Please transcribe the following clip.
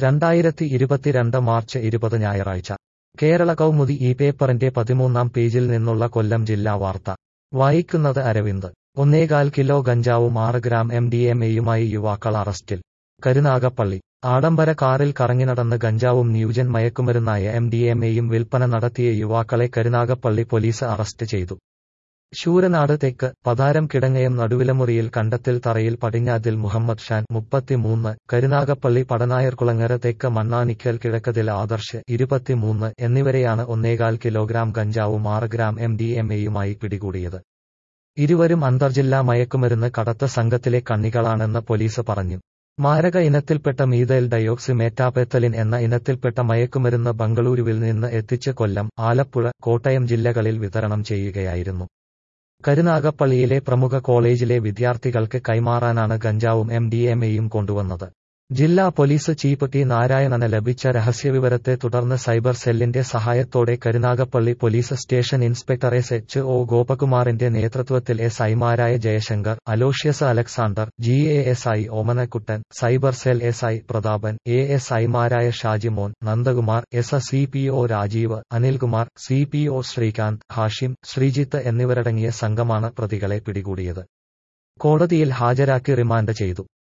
രണ്ടായിരത്തി ഇരുപത്തിരണ്ട് മാർച്ച് ഇരുപത് ഞായറാഴ്ച കേരള കൗമുദി ഈ പേപ്പറിന്റെ പതിമൂന്നാം പേജിൽ നിന്നുള്ള കൊല്ലം ജില്ലാ വാർത്ത വായിക്കുന്നത് അരവിന്ദ് ഒന്നേകാൽ കിലോ ഗഞ്ചാവും ആറ് ഗ്രാം എം ഡി എം എയുമായി യുവാക്കൾ അറസ്റ്റിൽ കരുനാഗപ്പള്ളി ആഡംബര കാറിൽ കറങ്ങിനടന്ന് ഗഞ്ചാവും ന്യൂജൻ മയക്കുമരുന്നായ എം ഡി എം എയും വിൽപ്പന നടത്തിയ യുവാക്കളെ കരുനാഗപ്പള്ളി പോലീസ് അറസ്റ്റ് ചെയ്തു ശൂരനാട് തെക്ക് പതാരം കിടങ്ങയം നടുവിലമുറിയിൽ കണ്ടത്തിൽ തറയിൽ പടിഞ്ഞാതിൽ മുഹമ്മദ് ഷാൻ മുപ്പത്തിമൂന്ന് കരുനാഗപ്പള്ളി പടനായർകുളങ്ങര തെക്ക് മണ്ണാനിക്കൽ കിഴക്കതിൽ ആദർശ് ഇരുപത്തിമൂന്ന് എന്നിവരെയാണ് ഒന്നേകാൽ കിലോഗ്രാം ഗഞ്ചാവും ആറ് ഗ്രാം എം ഡി എം എയുമായി പിടികൂടിയത് ഇരുവരും അന്തർജില്ലാ മയക്കുമരുന്ന് കടത്ത സംഘത്തിലെ കണ്ണികളാണെന്ന് പോലീസ് പറഞ്ഞു മാരക ഇനത്തിൽപ്പെട്ട മീതൈൽ ഡയോക്സി മേറ്റാപെത്തലിൻ എന്ന ഇനത്തിൽപ്പെട്ട മയക്കുമരുന്ന് ബംഗളൂരുവിൽ നിന്ന് എത്തിച്ച് കൊല്ലം ആലപ്പുഴ കോട്ടയം ജില്ലകളിൽ വിതരണം ചെയ്യുകയായിരുന്നു കരുനാഗപ്പള്ളിയിലെ പ്രമുഖ കോളേജിലെ വിദ്യാർത്ഥികൾക്ക് കൈമാറാനാണ് ഗഞ്ചാവും എം ഡി എം എയും കൊണ്ടുവന്നത് ജില്ലാ പോലീസ് ചീഫ് ടി നാരായണന് ലഭിച്ച രഹസ്യവിവരത്തെ തുടർന്ന് സൈബർ സെല്ലിന്റെ സഹായത്തോടെ Karunagappally police station inspector S H O ഗോപകുമാറിന്റെ നേതൃത്വത്തിൽ എസ് ഐമാരായ Jayashankar Aloysius Alexander G A S I Omanakuttan cyber cell S I Prathapan A S ഐമാരായ Shajimon Nandakumar S C P O Rajeev Anilkumar C P O Sreekanth Hashim Sreejith എന്നിവരടങ്ങിയ സംഘമാണ് പ്രതികളെ പിടികൂടിയത് കോടതിയിൽ ഹാജരാക്കി റിമാൻഡ് ചെയ്തു